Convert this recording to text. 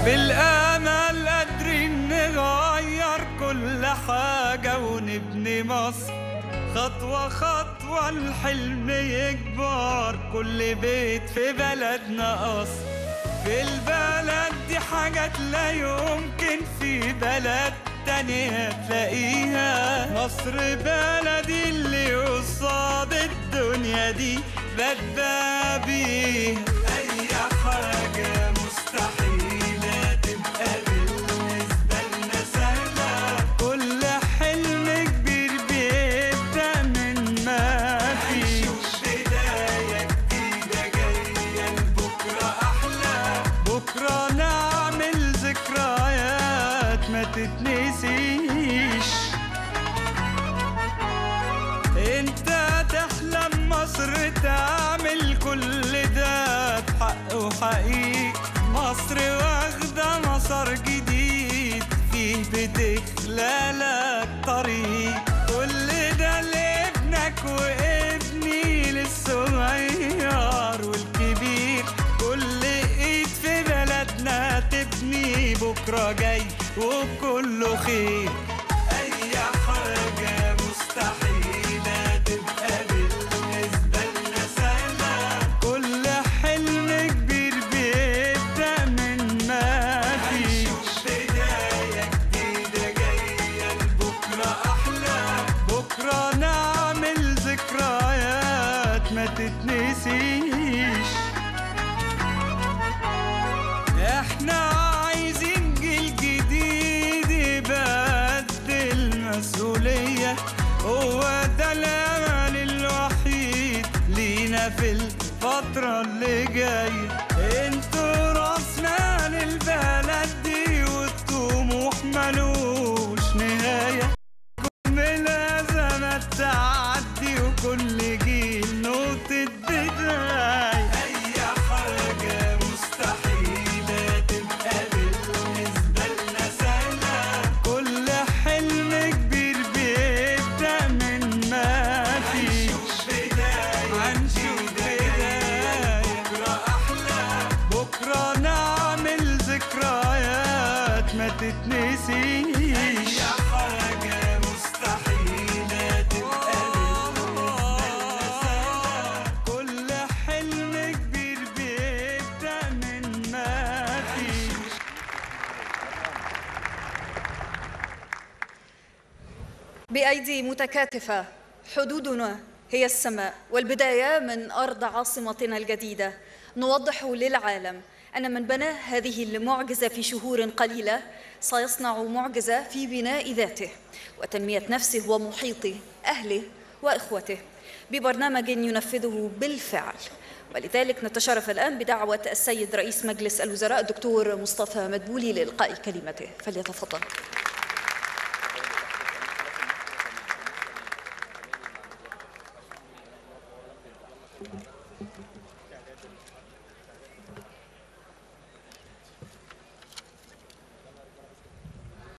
بالامل قادرين نغير كل حاجة ونبني مصر خطوة خطوة الحلم يكبر كل بيت في بلدنا قصر في البلد دي حاجات لا يمكن في بلد تانية تلاقيها مصر بلدي اللي قصاد الدنيا دي بتبقى بيها أي حاجة مستحيلة تبقى بالنسبة لنا سهلة كل حلم كبير بيبدأ من ما فيش بداية جديدة جاية لبكرة أحلى بكرة نعمل ذكريات ما تتنسيش انت تحلم مصر تعمل كل ده بحق وحقيقي مصر واخدة مسار جديد فيه بتخلى لك طريق كل ده لابنك وابني للصغير والكبير كل ايد في بلدنا تبني بكرة جاي وكله خير أي حاجة مستحيلة تبقى بالنسبة لنا سهلة كل حلم كبير بيبدأ من ما فيش بداية جديدة جاية لبكرة أحلى بكرة نعمل ذكريات ما تتنسيش احنا عايزين جيل جديد يبدل مسؤولية هو ده الامل الوحيد لينا في الفترة اللي جاية انتوا راس مال البلد دي والطموح ملوش نهاية كل الأزمات تعدي وكل جيل نقطة بداية أي حاجة مستحيلة تبقى بالنسبة لنا سهلة كل حلم كبير بيبدأ من ما فيش بداية هنشوف بداية بكرة أحلى بكرة نعمل ذكريات ما تتنسيش أي حاجة مستحيلة تبقى بالنسبة لنا سهلة كل حلم كبير بيبدأ من ما فيش بأيدي متكاتفة حدودنا هي السماء والبداية من أرض عاصمتنا الجديدة نوضح للعالم أن من بنى هذه المعجزة في شهور قليلة سيصنع معجزة في بناء ذاته وتنمية نفسه ومحيطه أهله وإخوته ببرنامج ينفذه بالفعل ولذلك نتشرف الآن بدعوة السيد رئيس مجلس الوزراء الدكتور مصطفى مدبولي لإلقاء كلمته فليتفضل